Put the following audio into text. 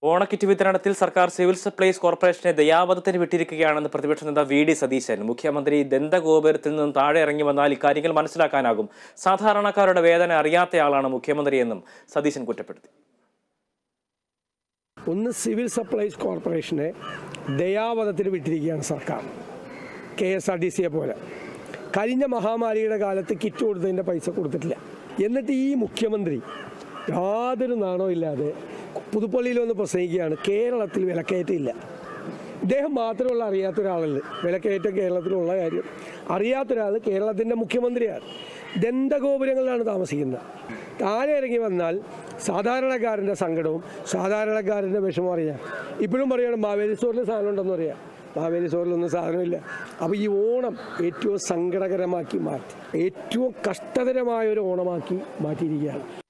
ഓണക്കിറ്റ് വിതരണത്തിൽ സർക്കാർ സിവിൽ സപ്ലൈസ് കോർപ്പറേഷനെ ദയാവധത്തിന് വിട്ടിരിക്കുകയാണെന്ന് പ്രതിപക്ഷ നേതാവ് വി ഡി സതീശൻ മുഖ്യമന്ത്രി ദന്തഗോപുരത്തിൽ നിന്നും താഴെ ഇറങ്ങി വന്നാൽ ഇക്കാര്യങ്ങൾ മനസ്സിലാക്കാനാകും സാധാരണക്കാരുടെ വേദന അറിയാത്തയാളാണ് മുഖ്യമന്ത്രിയെന്നും സതീശൻ കുറ്റപ്പെടുത്തി ഒന്ന് സിവിൽ സപ്ലൈസ് കോർപ്പറേഷനെ ദയാവധത്തിന് വിട്ടിരിക്കുകയാണ് സർക്കാർ കെ എസ് ആർ ടി സിയെ പോലെ കഴിഞ്ഞ മഹാമാരിയുടെ കാലത്ത് കിറ്റ് കൊടുത്തതിൻ്റെ പൈസ കൊടുത്തിട്ടില്ല എന്നിട്ട് ഈ മുഖ്യമന്ത്രി യാതൊരു നാണോ ഇല്ലാതെ പുതുപ്പള്ളിയിൽ വന്ന് പ്രസംഗിക്കുകയാണ് കേരളത്തിൽ വിലക്കയറ്റമില്ല ഇദ്ദേഹം മാത്രമുള്ള അറിയാത്ത ഒരാളല്ല വിലക്കയറ്റം കേരളത്തിലുള്ള കാര്യം അറിയാത്ത ഒരാൾ കേരളത്തിൻ്റെ മുഖ്യമന്ത്രിയാണ് ദന്തഗോപുരങ്ങളിലാണ് താമസിക്കുന്നത് താഴെ ഇറങ്ങി വന്നാൽ സാധാരണക്കാരൻ്റെ സങ്കടവും സാധാരണക്കാരൻ്റെ വിഷമം അറിയാം ഇപ്പോഴും പറയുകയാണ് മാവേലി സ്റ്റോറിൽ സാധനം ഉണ്ടെന്ന് പറയാം മാവേലി സ്റ്റോറിലൊന്നും സാധനമില്ല അപ്പോൾ ഈ ഓണം ഏറ്റവും സങ്കടകരമാക്കി മാറ്റി ഏറ്റവും കഷ്ടതരമായ ഒരു ഓണമാക്കി മാറ്റിയിരിക്കുകയാണ്